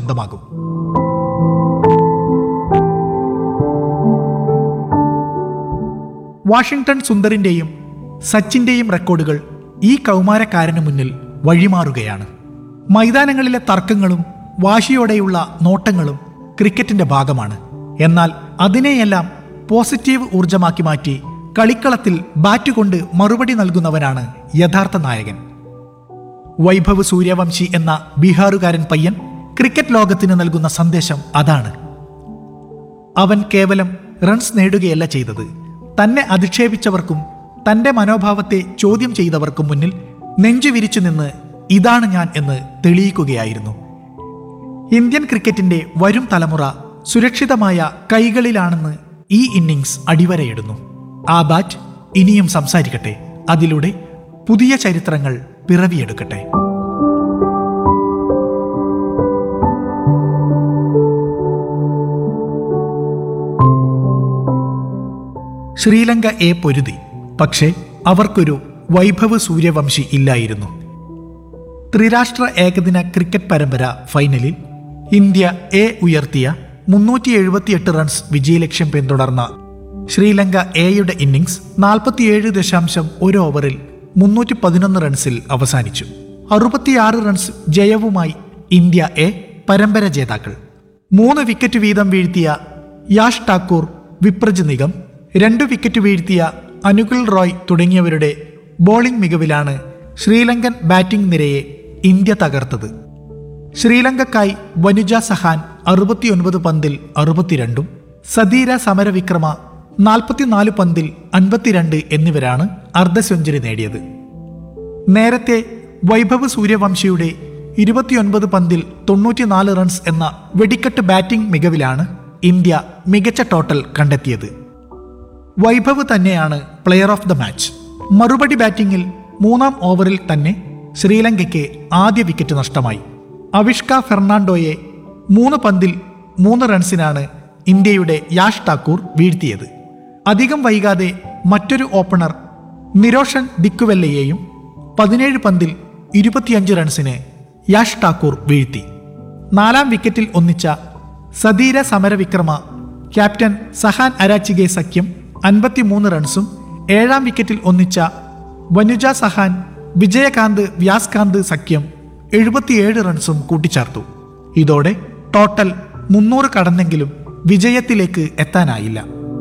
സ്വന്തമാകും Washington സുന്ദറിന്റെയും സച്ചിന്റെയും റെക്കോർഡുകൾ ഈ കൗമാരക്കാരന് മുന്നിൽ വഴിമാറുകയാണ് മൈതാനങ്ങളിലെ തർക്കങ്ങളും വാശിയോടെയുള്ള നോട്ടങ്ങളും ക്രിക്കറ്റിന്റെ ഭാഗമാണ് എന്നാൽ അതിനെയെല്ലാം പോസിറ്റീവ് ഊർജമാക്കി മാറ്റി കളിക്കളത്തിൽ ബാറ്റ് കൊണ്ട് മറുപടി നൽകുന്നവനാണ് യഥാർത്ഥ നായകൻ വൈഭവ് സൂര്യവംശി എന്ന ബീഹാറുകാരൻ പയ്യൻ ക്രിക്കറ്റ് ലോകത്തിന് നൽകുന്ന സന്ദേശം അതാണ് അവൻ കേവലം റൺസ് നേടുകയല്ല ചെയ്തത് തന്നെ അധിക്ഷേപിച്ചവർക്കും തന്റെ മനോഭാവത്തെ ചോദ്യം ചെയ്തവർക്കും മുന്നിൽ നെഞ്ചു വിരിച്ചു നിന്ന് ഇതാണ് ഞാൻ എന്ന് തെളിയിക്കുകയായിരുന്നു ഇന്ത്യൻ ക്രിക്കറ്റിന്റെ വരും തലമുറ സുരക്ഷിതമായ കൈകളിലാണെന്ന് ഈ ഇന്നിംഗ്സ് അടിവരയിടുന്നു ആ ബാറ്റ് ഇനിയും സംസാരിക്കട്ടെ അതിലൂടെ പുതിയ ചരിത്രങ്ങൾ പിറവിയെടുക്കട്ടെ ശ്രീലങ്ക എ പൊരുതി പക്ഷേ അവർക്കൊരു വൈഭവ് സൂര്യവംശി ഇല്ലായിരുന്നു ത്രിരാഷ്ട്ര ഏകദിന ക്രിക്കറ്റ് പരമ്പര ഫൈനലിൽ ഇന്ത്യ എ ഉയർത്തിയ മുന്നൂറ്റി എഴുപത്തിയെട്ട് റൺസ് വിജയലക്ഷ്യം പിന്തുടർന്ന ശ്രീലങ്ക എയുടെ ഇന്നിംഗ്സ് നാൽപ്പത്തിയേഴ് ദശാംശം ഒരു ഓവറിൽ മുന്നൂറ്റി പതിനൊന്ന് റൺസിൽ അവസാനിച്ചു അറുപത്തിയാറ് റൺസ് ജയവുമായി ഇന്ത്യ എ പരമ്പര ജേതാക്കൾ മൂന്ന് വിക്കറ്റ് വീതം വീഴ്ത്തിയ യാഷ് ഠാക്കൂർ വിപ്രജ് നിഗം രണ്ട് വിക്കറ്റ് വീഴ്ത്തിയ അനുകുൽ റോയ് തുടങ്ങിയവരുടെ ബോളിംഗ് മികവിലാണ് ശ്രീലങ്കൻ ബാറ്റിംഗ് നിരയെ ഇന്ത്യ തകർത്തത് ശ്രീലങ്കക്കായി വനുജ സഹാൻ അറുപത്തിയൊൻപത് പന്തിൽ അറുപത്തിരണ്ടും സദീര സമരവിക്രമ നാൽപ്പത്തിനാല് പന്തിൽ അൻപത്തിരണ്ട് എന്നിവരാണ് അർദ്ധ സെഞ്ചുറി നേടിയത് നേരത്തെ വൈഭവ് സൂര്യവംശിയുടെ ഇരുപത്തിയൊൻപത് പന്തിൽ തൊണ്ണൂറ്റിനാല് റൺസ് എന്ന വെടിക്കെട്ട് ബാറ്റിംഗ് മികവിലാണ് ഇന്ത്യ മികച്ച ടോട്ടൽ കണ്ടെത്തിയത് വൈഭവ് തന്നെയാണ് പ്ലെയർ ഓഫ് ദ മാച്ച് മറുപടി ബാറ്റിംഗിൽ മൂന്നാം ഓവറിൽ തന്നെ ശ്രീലങ്കയ്ക്ക് ആദ്യ വിക്കറ്റ് നഷ്ടമായി അവിഷ്ക ഫെർണാണ്ടോയെ മൂന്ന് പന്തിൽ മൂന്ന് റൺസിനാണ് ഇന്ത്യയുടെ യാഷ് ഠാക്കൂർ വീഴ്ത്തിയത് അധികം വൈകാതെ മറ്റൊരു ഓപ്പണർ നിരോഷൻ ദിക്കുവെല്ലയെയും പതിനേഴ് പന്തിൽ ഇരുപത്തിയഞ്ച് റൺസിന് യാഷ് ഠാക്കൂർ വീഴ്ത്തി നാലാം വിക്കറ്റിൽ ഒന്നിച്ച സദീര സമരവിക്രമ ക്യാപ്റ്റൻ സഹാൻ അരാച്ചിഗെ സഖ്യം അൻപത്തിമൂന്ന് റൺസും ഏഴാം വിക്കറ്റിൽ ഒന്നിച്ച വനുജ സഹാൻ വിജയകാന്ത് വ്യാസ്കാന്ത് സഖ്യം എഴുപത്തിയേഴ് റൺസും കൂട്ടിച്ചേർത്തു ഇതോടെ ടോട്ടൽ മുന്നൂറ് കടന്നെങ്കിലും വിജയത്തിലേക്ക് എത്താനായില്ല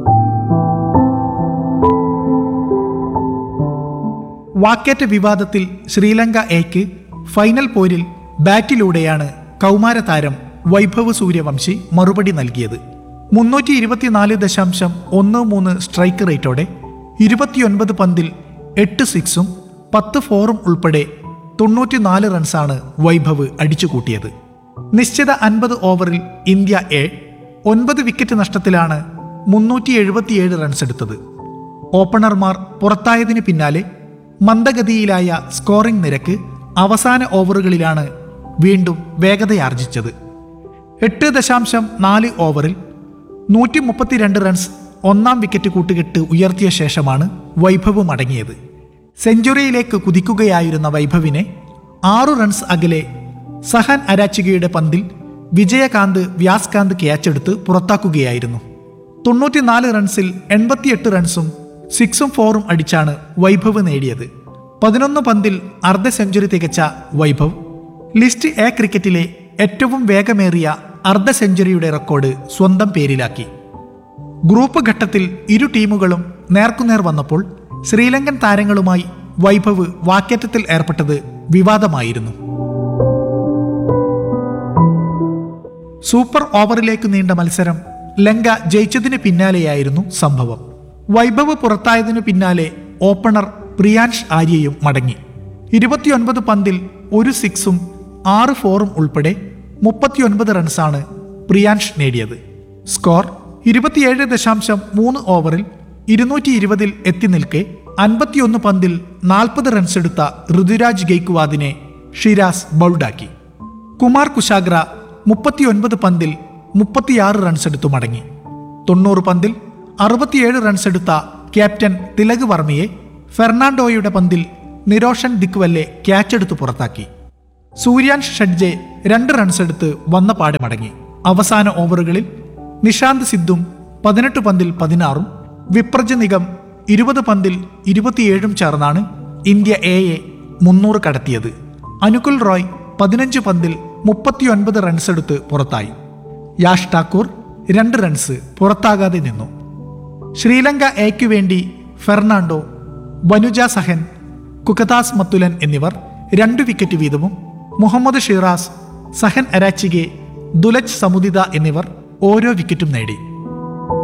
വാക്കേറ്റ വിവാദത്തിൽ ശ്രീലങ്ക എക്ക് ഫൈനൽ പോരിൽ ബാറ്റിലൂടെയാണ് കൗമാര താരം വൈഭവ് സൂര്യവംശി മറുപടി നൽകിയത് മുന്നൂറ്റി ഇരുപത്തിനാല് ദശാംശം ഒന്ന് മൂന്ന് സ്ട്രൈക്ക് റേറ്റോടെ ഇരുപത്തിയൊൻപത് പന്തിൽ എട്ട് സിക്സും പത്ത് ഫോറും ഉൾപ്പെടെ തൊണ്ണൂറ്റിനാല് റൺസാണ് വൈഭവ് അടിച്ചുകൂട്ടിയത് നിശ്ചിത അൻപത് ഓവറിൽ ഇന്ത്യ എ ഒൻപത് വിക്കറ്റ് നഷ്ടത്തിലാണ് മുന്നൂറ്റി എഴുപത്തിയേഴ് റൺസ് എടുത്തത് ഓപ്പണർമാർ പുറത്തായതിനു പിന്നാലെ മന്ദഗതിയിലായ സ്കോറിംഗ് നിരക്ക് അവസാന ഓവറുകളിലാണ് വീണ്ടും വേഗതയാർജിച്ചത് എട്ട് ദശാംശം നാല് ഓവറിൽ നൂറ്റി മുപ്പത്തിരണ്ട് റൺസ് ഒന്നാം വിക്കറ്റ് കൂട്ടുകെട്ട് ഉയർത്തിയ ശേഷമാണ് വൈഭവ് മടങ്ങിയത് സെഞ്ചുറിയിലേക്ക് കുതിക്കുകയായിരുന്ന വൈഭവിനെ ആറു റൺസ് അകലെ സഹൻ അരാച്ചികയുടെ പന്തിൽ വിജയകാന്ത് വ്യാസ്കാന്ത് ക്യാച്ചെടുത്ത് പുറത്താക്കുകയായിരുന്നു തൊണ്ണൂറ്റിനാല് റൺസിൽ എൺപത്തിയെട്ട് റൺസും സിക്സും ഫോറും അടിച്ചാണ് വൈഭവ് നേടിയത് പതിനൊന്ന് പന്തിൽ അർദ്ധ സെഞ്ചുറി തികച്ച വൈഭവ് ലിസ്റ്റ് എ ക്രിക്കറ്റിലെ ഏറ്റവും വേഗമേറിയ അർദ്ധ സെഞ്ചുറിയുടെ റെക്കോർഡ് സ്വന്തം പേരിലാക്കി ഗ്രൂപ്പ് ഘട്ടത്തിൽ ഇരു ടീമുകളും നേർക്കുനേർ വന്നപ്പോൾ ശ്രീലങ്കൻ താരങ്ങളുമായി വൈഭവ് വാക്കേറ്റത്തിൽ ഏർപ്പെട്ടത് വിവാദമായിരുന്നു സൂപ്പർ ഓവറിലേക്ക് നീണ്ട മത്സരം ലങ്ക ജയിച്ചതിന് പിന്നാലെയായിരുന്നു സംഭവം വൈഭവ് പുറത്തായതിനു പിന്നാലെ ഓപ്പണർ പ്രിയാൻഷ് ആര്യയും മടങ്ങി ഇരുപത്തിയൊൻപത് പന്തിൽ ഒരു സിക്സും ആറ് ഫോറും ഉൾപ്പെടെ മുപ്പത്തിയൊൻപത് റൺസാണ് പ്രിയാൻഷ് നേടിയത് സ്കോർ ഇരുപത്തിയേഴ് ദശാംശം മൂന്ന് ഓവറിൽ ഇരുന്നൂറ്റി ഇരുപതിൽ എത്തി നിൽക്കെ അൻപത്തിയൊന്ന് പന്തിൽ നാൽപ്പത് റൺസ് എടുത്ത ഋതുരാജ് ഗെയ്ക്വാദിനെ ഷിരാസ് ബൗൾഡാക്കി കുമാർ കുശാഗ്ര മുപ്പത്തിയൊൻപത് പന്തിൽ മുപ്പത്തിയാറ് റൺസ് എടുത്തു മടങ്ങി തൊണ്ണൂറ് പന്തിൽ അറുപത്തിയേഴ് റൺസ് എടുത്ത ക്യാപ്റ്റൻ തിലക് വർമ്മയെ ഫെർണാണ്ടോയുടെ പന്തിൽ നിരോഷൻ ദിക്വല്ലെ ക്യാച്ചെടുത്ത് പുറത്താക്കി സൂര്യാൻഷ് ഷഡ്ജെ രണ്ട് റൺസ് എടുത്ത് വന്ന പാടെ മടങ്ങി അവസാന ഓവറുകളിൽ നിഷാന്ത് സിദ്ധും പതിനെട്ട് പന്തിൽ പതിനാറും വിപ്രജ് നിഗം ഇരുപത് പന്തിൽ ഇരുപത്തിയേഴും ചേർന്നാണ് ഇന്ത്യ എയെ മുന്നൂറ് കടത്തിയത് അനുകുൽ റോയ് പതിനഞ്ച് പന്തിൽ മുപ്പത്തിയൊൻപത് റൺസ് എടുത്ത് പുറത്തായി യാഷ് ഠാക്കൂർ രണ്ട് റൺസ് പുറത്താകാതെ നിന്നു ശ്രീലങ്ക എയ്ക്കു വേണ്ടി ഫെർണാണ്ടോ വനുജ സഹൻ കുക്കതാസ് മത്തുലൻ എന്നിവർ രണ്ട് വിക്കറ്റ് വീതവും മുഹമ്മദ് ഷിറാസ് സഹൻ അരാച്ചിഗെ ദുലജ് സമുദിത എന്നിവർ ഓരോ വിക്കറ്റും നേടി